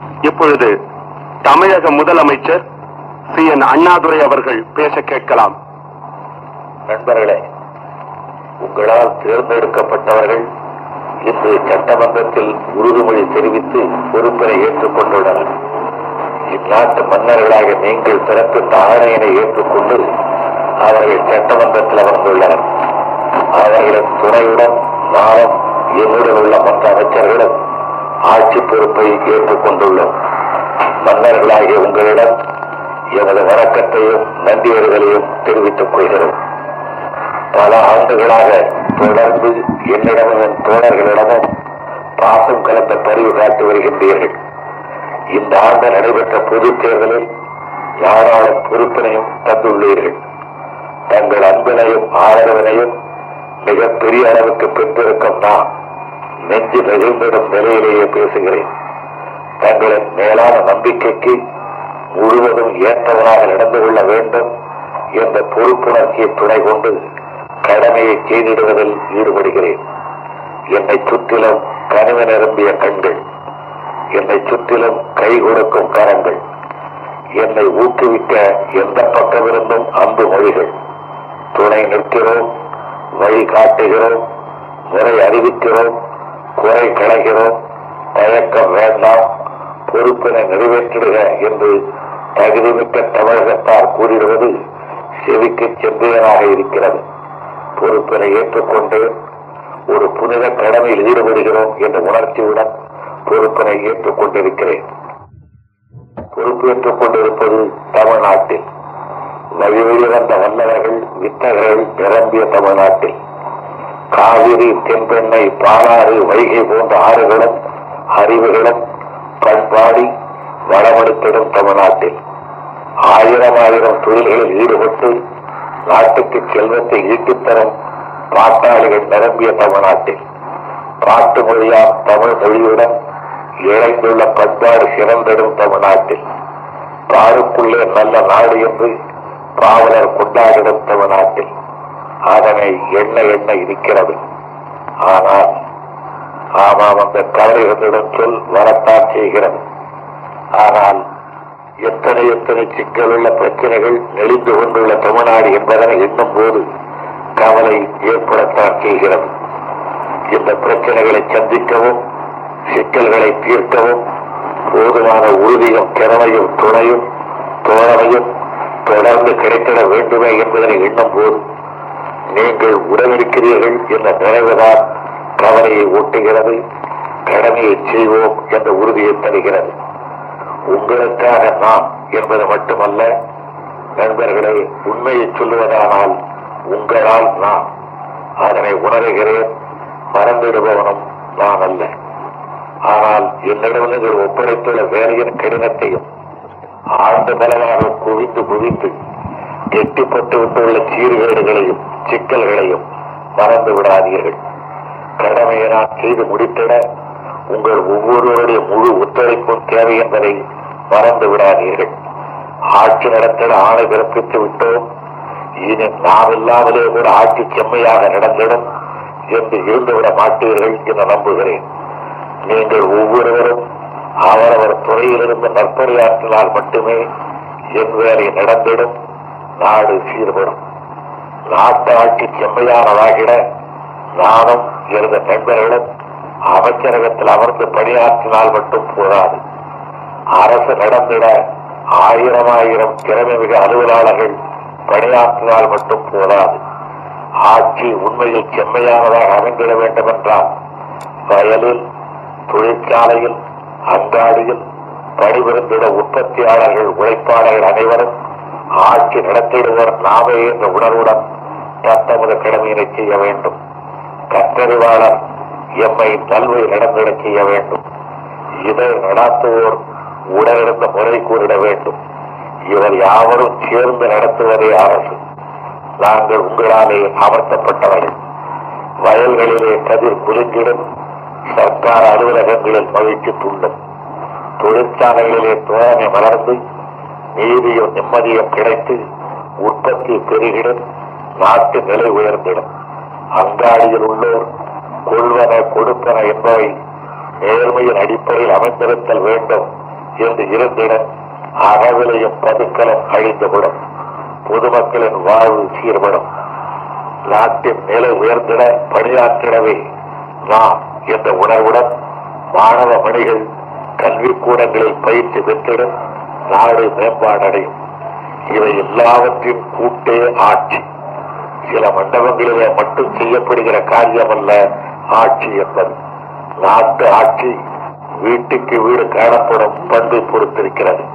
இப்பொழுது தமிழக முதலமைச்சர் சி என் அண்ணாதுரை அவர்கள் பேச கேட்கலாம் நண்பர்களே உங்களால் தேர்ந்தெடுக்கப்பட்டவர்கள் இன்று சட்டமன்றத்தில் உறுதிமொழி தெரிவித்து பொறுப்பினை ஏற்றுக்கொண்டுள்ளனர் இந்நாட்டு மன்னர்களாக நீங்கள் பிறப்பித்த ஆணையினை ஏற்றுக்கொண்டு அவர்கள் சட்டமன்றத்தில் அமர்ந்துள்ளனர் அவர்களின் துணையுடன் நானும் என்னுடன் உள்ள மற்ற அமைச்சர்களும் ஆட்சி பொறுப்பை ஏற்றுக்கொண்டுள்ளோம் மன்னர்களாகிய உங்களிடம் எமது வணக்கத்தையும் நன்றியறிதலையும் தெரிவித்துக் கொள்கிறோம் பல ஆண்டுகளாக தொடர்ந்து என்னிடமும் என் தோழர்களிடமும் பாசம் கலந்த பரிவு காட்டி வருகின்றீர்கள் இந்த ஆண்டு நடைபெற்ற பொதுத் தேர்தலில் யாராலும் பொறுப்பினையும் தந்துள்ளீர்கள் தங்கள் அன்பினையும் ஆதரவினையும் மிகப்பெரிய அளவுக்கு பெற்றிருக்கும் நான் நெஞ்சு நெகிழ்ந்திடும் நிலையிலேயே பேசுகிறேன் தங்களின் மேலான நம்பிக்கைக்கு முழுவதும் ஏற்றவனாக நடந்து கொள்ள வேண்டும் என்ற பொறுப்புணர்ச்சியை துணை கொண்டு கடமையை செய்திடுவதில் ஈடுபடுகிறேன் என்னை சுற்றிலும் கனிவு நிரம்பிய கண்கள் என்னை சுற்றிலும் கை கொடுக்கும் கரங்கள் என்னை ஊக்குவிக்க எந்த பக்கமிருந்தும் அன்பு மொழிகள் துணை நிற்கிறோம் வழி காட்டுகிறோம் முறை அறிவிக்கிறோம் குறை களைகிறோம் தயக்கம் வேண்டாம் பொறுப்பினை நிறைவேற்றிடுக என்று தகுதிமிக்க தமிழகத்தார் கூறிடுவது செவிக்கு செம்பியனாக இருக்கிறது பொறுப்பினை ஏற்றுக்கொண்டு ஒரு புனித கடமையில் ஈடுபடுகிறோம் என்ற உணர்ச்சியுடன் பொறுப்பினை ஏற்றுக்கொண்டிருக்கிறேன் பொறுப்பேற்றுக் கொண்டிருப்பது தமிழ்நாட்டில் வழி வழி வந்த வல்லவர்கள் வித்தகர்கள் நிரம்பிய தமிழ்நாட்டில் காவிரி தென்பெண்ணை பாலாறு வைகை போன்ற ஆறுகளும் அறிவுகளும் பண்பாடி வளமெடுத்திடும் தமிழ்நாட்டில் ஆயிரம் ஆயிரம் தொழில்களில் ஈடுபட்டு நாட்டுக்கு செல்வத்தை ஈட்டித் தரும் பாட்டாளிகள் நிரம்பிய தமிழ்நாட்டில் பாட்டு மொழியாம் தமிழ் மொழியுடன் இழைந்துள்ள பண்பாடு சிறந்திடும் தமிழ்நாட்டில் பாருக்குள்ளே நல்ல நாடு என்று பாவலர் கொண்டாடிடும் தமிழ்நாட்டில் அதனை எண்ண எண்ண இருக்கிறது ஆனால் ஆமாம் அந்த கவலைகளிடம் சொல் வரத்தான் செய்கிறது ஆனால் எத்தனை எத்தனை சிக்கலுள்ள பிரச்சனைகள் நெளிந்து கொண்டுள்ள தமிழ்நாடு என்பதனை எண்ணும் போது கவலை ஏற்படத்தான் செய்கிறது இந்த பிரச்சனைகளை சந்திக்கவும் சிக்கல்களை தீர்க்கவும் போதுமான உறுதியும் திறமையும் துணையும் தோழமையும் தொடர்ந்து கிடைத்திட வேண்டுமே என்பதனை எண்ணும் போது நீங்கள் உடனிருக்கிறீர்கள் என்ற நிறைவுதான் கவலையை ஊட்டுகிறது கடமையை செய்வோம் என்ற உறுதியை தருகிறது உங்களுக்காக நான் என்பது மட்டுமல்ல நண்பர்களே உண்மையை சொல்லுவதானால் உங்களால் நான் அதனை உணர்கிறேன் மறந்துடுபவனும் நான் அல்ல ஆனால் என்னிடம் நீங்கள் ஒப்படைத்துள்ள வேலையின் கடினத்தையும் ஆழ்ந்த பலமாக குவிந்து குவிந்து கெட்டிப்பட்டு விட்டுள்ள சீர்கேடுகளையும் சிக்கல்களையும் மறந்து விடாதீர்கள் கடமையை நான் செய்து முடித்திட உங்கள் ஒவ்வொருவருடைய முழு ஒத்துழைப்பும் தேவை என்பதை மறந்து விடாதீர்கள் ஆட்சி நடத்திட ஆணை பிறப்பித்து விட்டோம் இனி நாம் இல்லாமலே கூட ஆட்சி செம்மையாக நடந்திடும் என்று இருந்துவிட மாட்டீர்கள் என்று நம்புகிறேன் நீங்கள் ஒவ்வொருவரும் அவரவர் துறையிலிருந்து நற்பணியாற்றினால் மட்டுமே என் வேலை நடந்திடும் நாடு சீர்படும் நாட்டு ஆட்சி செம்மையானதாகிட நானும் எனது நண்பர்களும் அமைச்சரகத்தில் அமர்ந்து பணியாற்றினால் மட்டும் போதாது அரசு நடந்திட ஆயிரம் ஆயிரம் திறமை மிக அலுவலாளர்கள் பணியாற்றினால் மட்டும் போதாது ஆட்சி உண்மையில் செம்மையானதாக அமைந்திட வேண்டும் என்றால் வயலில் தொழிற்சாலையில் அங்காடியில் பணிபுரிந்திட உற்பத்தியாளர்கள் உழைப்பாளர்கள் அனைவரும் ஆட்சி நடத்திடுவோர் நாமே என்ற உணர்வுடன் தத்தமது கடமையினை செய்ய வேண்டும் கற்றறிவாளர் எம்மை நல்வை நடந்திடச் செய்ய வேண்டும் இதை நடாத்துவோர் உடனிருந்த முறை கூறிட வேண்டும் இவர் யாவரும் சேர்ந்து நடத்துவதே அரசு நாங்கள் உங்களாலே அமர்த்தப்பட்டவர்கள் வயல்களிலே கதிர் குலுங்கிடும் சர்க்கார அலுவலகங்களில் மகிழ்ச்சி துண்டும் தொழிற்சாலைகளிலே தோழமை மலர்ந்து நீதியும் நிம்மதியும் கிடைத்து உற்பத்தி பெருகிடும் நாட்டு நிலை உயர்ந்திடும் அங்காடியில் உள்ளோர் கொள்வன கொடுப்பன என்பவை நேர்மையின் அடிப்படையில் அமைந்திருத்தல் வேண்டும் என்று இருந்திட அகவிலையும் பதுக்கலும் அழிந்துவிடும் பொதுமக்களின் வாழ்வு சீர்படும் நாட்டின் நிலை உயர்ந்திட பணியாற்றிடவே நாம் என்ற உணர்வுடன் மாணவ மணிகள் கல்விக்கூடங்களில் பயிற்சி பெற்றிடும் நாடு மேம்பாடடையும் இவை எல்லாவற்றின் கூட்டே ஆட்சி சில மண்டபங்களிலே மட்டும் செய்யப்படுகிற காரியமல்ல ஆட்சி என்பது நாட்டு ஆட்சி வீட்டுக்கு வீடு காணப்படும் பண்பை பொறுத்திருக்கிறது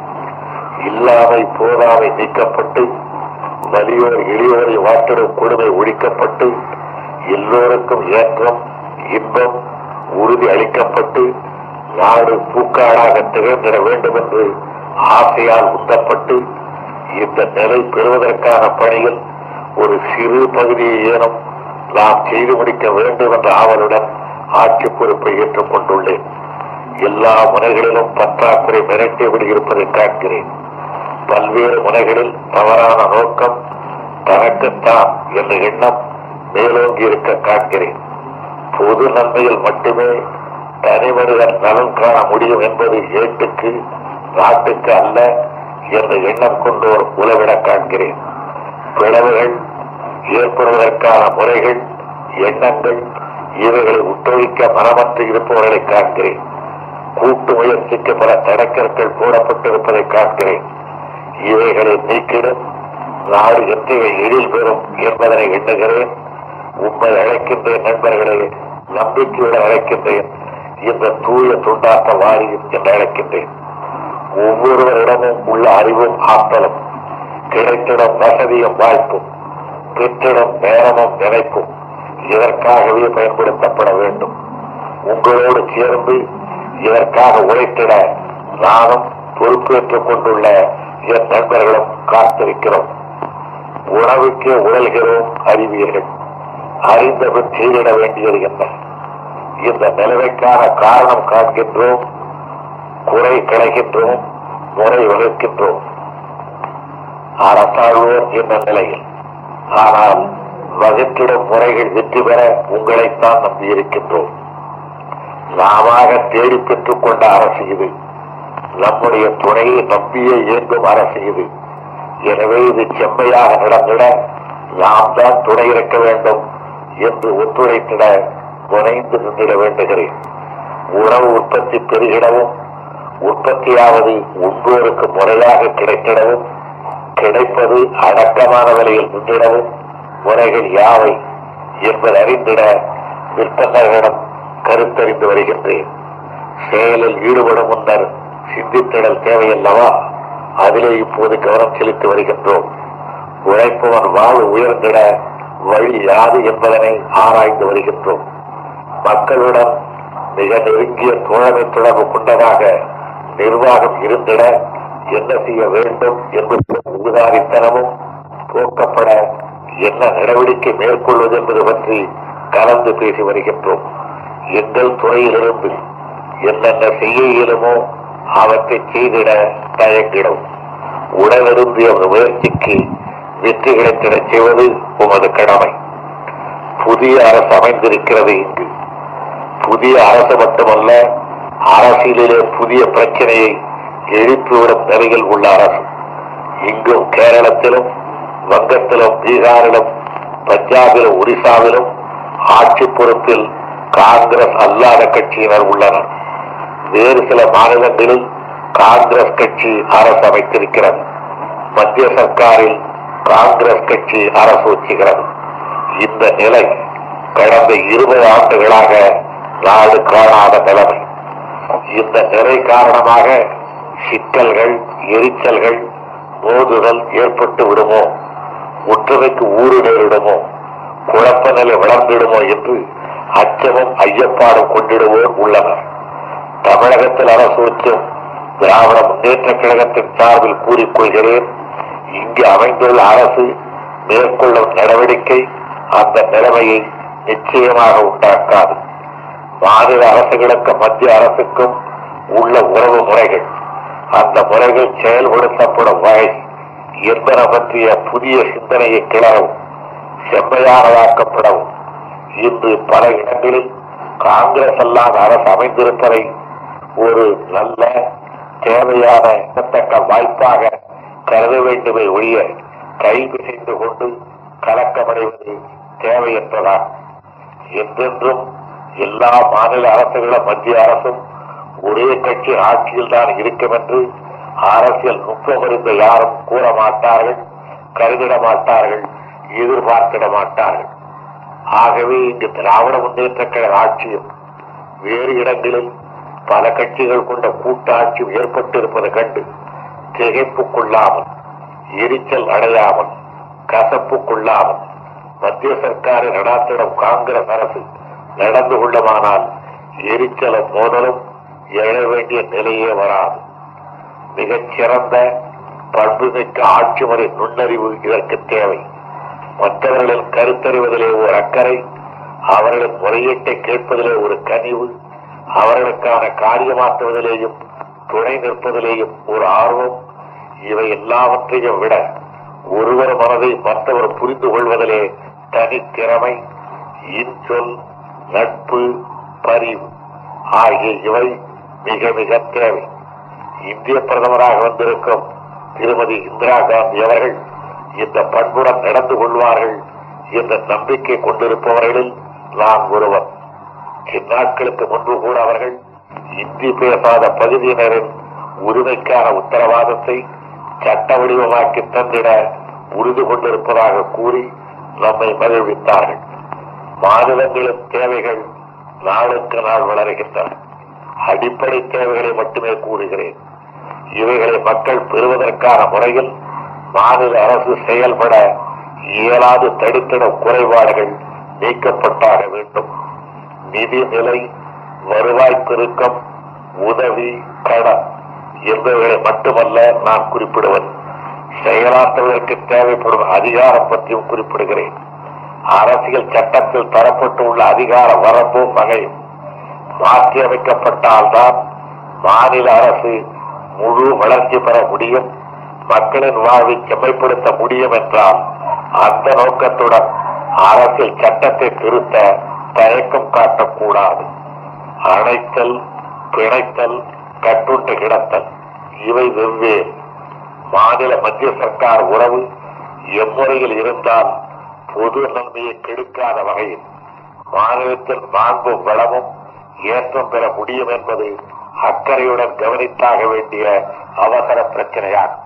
இல்லாமை போதாமை நீக்கப்பட்டு வலியோர் எளியோரை வாட்டிடும் கொடுமை ஒழிக்கப்பட்டு எல்லோருக்கும் ஏற்றம் இன்பம் உறுதி அளிக்கப்பட்டு நாடு பூக்காடாக திகழ்ந்திட வேண்டும் என்று ஆசையால் உந்தப்பட்டு இந்த நிலை பெறுவதற்கான பணியில் ஒரு சிறு பகுதியை ஏனும் நாம் செய்து முடிக்க வேண்டும் என்ற ஆவலுடன் ஆட்சி பொறுப்பை ஏற்றுக் கொண்டுள்ளேன் எல்லா முனைகளிலும் பற்றாக்குறை மிரட்டியபடி இருப்பதை காண்கிறேன் பல்வேறு முனைகளில் தவறான நோக்கம் தனக்குத்தான் என்ற எண்ணம் மேலோங்கி இருக்க காண்கிறேன் பொது நன்மையில் மட்டுமே தனி மனிதன் நலன் காண முடியும் என்பது ஏட்டுக்கு நாட்டுக்கு அல்ல என்ற எண்ணம் கொண்டோர் உலவிட காண்கிறேன் பிளவுகள் ஏற்படுவதற்கான முறைகள் எண்ணங்கள் இவைகளை ஒத்துழைக்க மனமற்று இருப்பவர்களை காண்கிறேன் கூட்டு முயற்சிக்கு பல தடக்கற்கள் போடப்பட்டிருப்பதை காண்கிறேன் இவைகளை நீக்கிடும் நாடு எத்தகைய எழில் பெறும் என்பதனை எண்ணுகிறேன் உண்மை அழைக்கின்றேன் நண்பர்களே நம்பிக்கையுடன் அழைக்கின்றேன் இந்த தூய துண்டாட்ட வாரியம் என்று அழைக்கின்றேன் ஒவ்வொருவரிடமும் உள்ள அறிவும் ஆற்றலும் கிடைத்திடும் வசதியும் வாய்ப்பும் பெற்றிடும் நேரமும் நினைப்பும் இதற்காகவே பயன்படுத்தப்பட வேண்டும் உங்களோடு சேர்ந்து இதற்காக உழைத்திட நானும் பொறுப்பேற்றுக் கொண்டுள்ள என் நண்பர்களும் காத்திருக்கிறோம் உணவுக்கே உழல்கிறோம் அறிவியர்கள் அறிந்தபின் செய்திட வேண்டியது என்ன இந்த நிலைமைக்கான காரணம் காண்கின்றோம் குறை கிடைக்கின்றோம் முறை வகுக்கின்றோம் அரசாழ்வோர் என்ற நிலையில் ஆனால் வகுத்திடும் முறைகள் வெற்றி பெற உங்களைத்தான் நம்பியிருக்கின்றோம் நாமாக தேடி பெற்றுக் கொண்ட அரசு இது நம்முடைய துணையை நம்பியே இயங்கும் அரசு இது எனவே இது செம்மையாக நடந்திட நாம் தான் துணை இருக்க வேண்டும் என்று ஒத்துழைத்திட முனைந்து நின்றிட வேண்டுகிறேன் உணவு உற்பத்தி பெருகிடவும் உற்பத்தியாவது உண்போருக்கு முறையாக கிடைத்திடவும் கிடைப்பது அடக்கமான விலையில் நின்றிடவும் முறைகள் யாவை என்பதை அறிந்திட விற்பனர்களிடம் கருத்தறிந்து வருகின்றேன் செயலில் ஈடுபடும் முன்னர் சிந்தித்திடல் தேவையல்லவா அதிலே இப்போது கவனம் செலுத்தி வருகின்றோம் உழைப்பவன் வாழ்வு உயர்ந்திட வழி யாது என்பதனை ஆராய்ந்து வருகின்றோம் மக்களுடன் மிக நெருங்கிய தோழமை தொடர்பு கொண்டதாக நிர்வாகம் இருந்திட என்ன செய்ய வேண்டும் என்பது உதாரித்தனமும் போக்கப்பட என்ன நடவடிக்கை மேற்கொள்வது என்பது பற்றி கலந்து பேசி வருகின்றோம் எங்கள் துறையிலிருந்து என்னென்ன செய்ய இயலுமோ அவற்றை செய்திட தயங்கிடும் உடனிருந்து அந்த முயற்சிக்கு வெற்றி கிடைத்திடச் செய்வது உமது கடமை புதிய அரசு அமைந்திருக்கிறது இங்கு புதிய அரசு மட்டுமல்ல அரசியலிலே புதிய பிரச்சனையை எழுப்பிவிடும் நிலையில் உள்ள அரசு இங்கும் கேரளத்திலும் வங்கத்திலும் பீகாரிலும் பஞ்சாபிலும் ஒரிசாவிலும் ஆட்சி பொறுப்பில் காங்கிரஸ் அல்லாத கட்சியினர் உள்ளனர் வேறு சில மாநிலங்களில் காங்கிரஸ் கட்சி அரசு அமைத்திருக்கிறது மத்திய சர்க்காரில் காங்கிரஸ் கட்சி அரசு வச்சுகிறது இந்த நிலை கடந்த இருபது ஆண்டுகளாக நாடு காணாத நிலைமை இந்த நிலை காரணமாக சிக்கல்கள் எரிச்சல்கள் மோதுதல் ஏற்பட்டு விடுமோ ஒற்றுமைக்கு ஊறு நேரிடுமோ குழப்ப நிலை வளர்ந்திடுமோ என்று அச்சமும் ஐயப்பாடும் கொண்டிடுவோர் உள்ளனர் தமிழகத்தில் அரசு வச்சும் திராவிட முன்னேற்ற கழகத்தின் சார்பில் கூறிக்கொள்கிறேன் இங்கு அமைந்துள்ள அரசு மேற்கொள்ளும் நடவடிக்கை அந்த நிலைமையை நிச்சயமாக உண்டாக்காது மாநில அரசுகளுக்கு மத்திய அரசுக்கும் உள்ள உறவு முறைகள் அந்த முறைகள் செயல்படுத்தப்படும் வகை என்பன பற்றிய புதிய சிந்தனையை கிளறவும் செம்மையானதாக்கப்படவும் இன்று பல இடங்களில் காங்கிரஸ் அல்லாத அரசு அமைந்திருப்பதை ஒரு நல்ல தேவையான தக்க வாய்ப்பாக கருத வேண்டுமே ஒழிய கைது செய்து கொண்டு கலக்கமடைவது தேவையற்றதா என்றென்றும் எல்லா மாநில அரசுகளும் மத்திய அரசும் ஒரே கட்சி ஆட்சியில் தான் இருக்கும் என்று அரசியல் நுட்பம் இருந்த யாரும் கூற மாட்டார்கள் கருதிட மாட்டார்கள் எதிர்பார்த்திட மாட்டார்கள் ஆகவே இங்கு திராவிட முன்னேற்ற கழக ஆட்சியும் வேறு இடங்களில் பல கட்சிகள் கொண்ட கூட்டாட்சியும் ஏற்பட்டிருப்பதை கண்டு திகைப்புக்குள்ளாமல் எரிச்சல் அடையாமல் கசப்புக்குள்ளாமல் மத்திய சர்க்காரை நடாத்திடும் காங்கிரஸ் அரசு நடந்து கொள்ளுமானால் எரிச்சலும் மோதலும் எழ வேண்டிய நிலையே வராது மிகச் சிறந்த பண்புமிக்க ஆட்சி முறை நுண்ணறிவு இதற்கு தேவை மற்றவர்களின் கருத்தறிவதிலே ஒரு அக்கறை அவர்களின் முறையீட்டை கேட்பதிலே ஒரு கனிவு அவர்களுக்கான காரியமாற்றுவதிலேயும் துணை நிற்பதிலேயும் ஒரு ஆர்வம் இவை எல்லாவற்றையும் விட ஒருவர் மனதை மற்றவர் புரிந்து கொள்வதிலே தனித்திறமை இன்சொல் நட்பு பரிவு ஆகிய இவை மிக மிக தேவை இந்திய பிரதமராக வந்திருக்கும் திருமதி இந்திரா காந்தி அவர்கள் இந்த பண்புடன் நடந்து கொள்வார்கள் என்ற நம்பிக்கை கொண்டிருப்பவர்களில் நான் ஒருவர் இந்நாட்களுக்கு முன்பு கூட அவர்கள் இந்தி பேசாத பகுதியினரின் உரிமைக்கான உத்தரவாதத்தை சட்ட வடிவமாக்கி தந்திட உறுதி கொண்டிருப்பதாக கூறி நம்மை மகிழ்வித்தார்கள் மாநிலங்களின் தேவைகள் நாளுக்கு நாள் வளர்கின்றன அடிப்படை தேவைகளை மட்டுமே கூறுகிறேன் இவைகளை மக்கள் பெறுவதற்கான முறையில் மாநில அரசு செயல்பட இயலாது தடுத்திடும் குறைபாடுகள் நீக்கப்பட்டாக வேண்டும் நிதிநிலை வருவாய் பெருக்கம் உதவி கடன் என்பவைகளை மட்டுமல்ல நான் குறிப்பிடுவது செயலாற்றுவதற்கு தேவைப்படும் அதிகாரம் பற்றியும் குறிப்பிடுகிறேன் அரசியல் சட்டத்தில் தரப்பட்டுள்ள அதிகார வரம்பும் வகையும் மாற்றி அமைக்கப்பட்டால்தான் மாநில அரசு முழு வளர்ச்சி பெற முடியும் மக்களின் வாழ்வை செம்மைப்படுத்த முடியும் என்றால் அந்த நோக்கத்துடன் அரசியல் சட்டத்தை திருத்த தயக்கம் காட்டக்கூடாது அணைத்தல் பிணைத்தல் கட்டுண்டு கிடத்தல் இவை வெவ்வேறு மாநில மத்திய சர்க்கார் உறவு எம்முறையில் இருந்தால் பொது நன்மையை கெடுக்காத வகையில் மாநிலத்தில் மாண்பும் வளமும் ஏற்றம் பெற முடியும் என்பது அக்கறையுடன் கவனித்தாக வேண்டிய அவசர பிரச்சனையாகும்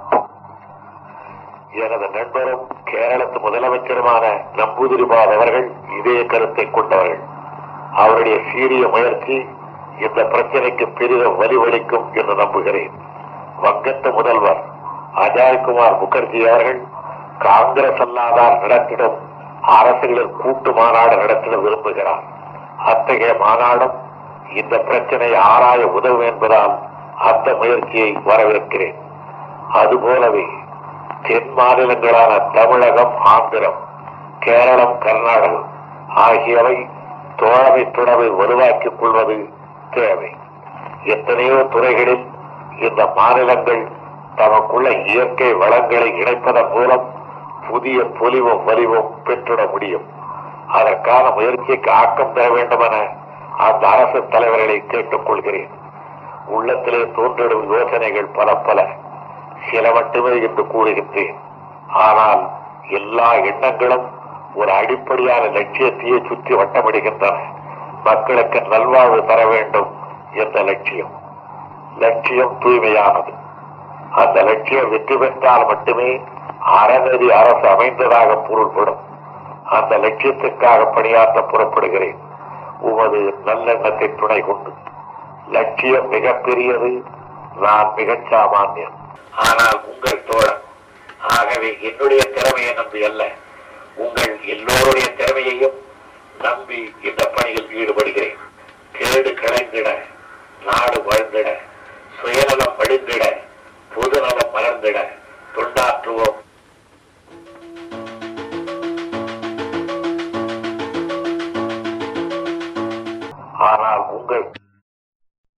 எனது நண்பரும் கேரளத்து முதலமைச்சருமான நம்பூதிரிபாத் அவர்கள் இதே கருத்தை கொண்டவர்கள் அவருடைய சீரிய முயற்சி இந்த பிரச்சனைக்கு பெரிதும் வலிவளிக்கும் என்று நம்புகிறேன் வங்கத்து முதல்வர் அஜய்குமார் முகர்ஜி அவர்கள் காங்கிரஸ் அல்லாதார் நடத்திடும் அரசுகளின் கூட்டு மாநாடு நடத்திட விரும்புகிறார் அத்தகைய மாநாடும் இந்த பிரச்சனையை ஆராய உதவும் என்பதால் அந்த முயற்சியை வரவேற்கிறேன் அதுபோலவே தென் மாநிலங்களான தமிழகம் ஆந்திரம் கேரளம் கர்நாடகம் ஆகியவை தோழமை துணவை வலுவாக்கிக் கொள்வது தேவை எத்தனையோ துறைகளில் இந்த மாநிலங்கள் தமக்குள்ள இயற்கை வளங்களை இணைப்பதன் மூலம் புதிய பொலிவும் வலிவும் பெற்றிட முடியும் அதற்கான முயற்சிக்கு ஆக்கம் பெற வேண்டும் என அந்த அரசு தலைவர்களை கேட்டுக் கொள்கிறேன் உள்ளத்திலே தோன்றிடும் யோசனைகள் பல பல சில மட்டுமே என்று கூறுகின்றேன் ஆனால் எல்லா எண்ணங்களும் ஒரு அடிப்படையான லட்சியத்தையே சுற்றி வட்டமிடுகின்றன மக்களுக்கு நல்வாழ்வு தர வேண்டும் என்ற லட்சியம் லட்சியம் தூய்மையானது அந்த லட்சியம் வெற்றி பெற்றால் மட்டுமே அறநெறி அரசு அமைந்ததாக பொருள்படும் அந்த லட்சியத்துக்காக பணியாற்ற புறப்படுகிறேன் உமது நல்லெண்ணத்தை துணை கொண்டு லட்சியம் மிகப்பெரியது நான் மிகச் சாமானியன் ஆனால் உங்கள் தோழன் ஆகவே என்னுடைய திறமையை நம்பி அல்ல உங்கள் எல்லோருடைய திறமையையும் நம்பி இந்த பணியில் ஈடுபடுகிறேன் கேடு களைந்திட நாடு வாழ்ந்திட சுயநலம் வழிந்திட பொதுநலம் மலர்ந்திட தொண்டாற்றுவோம்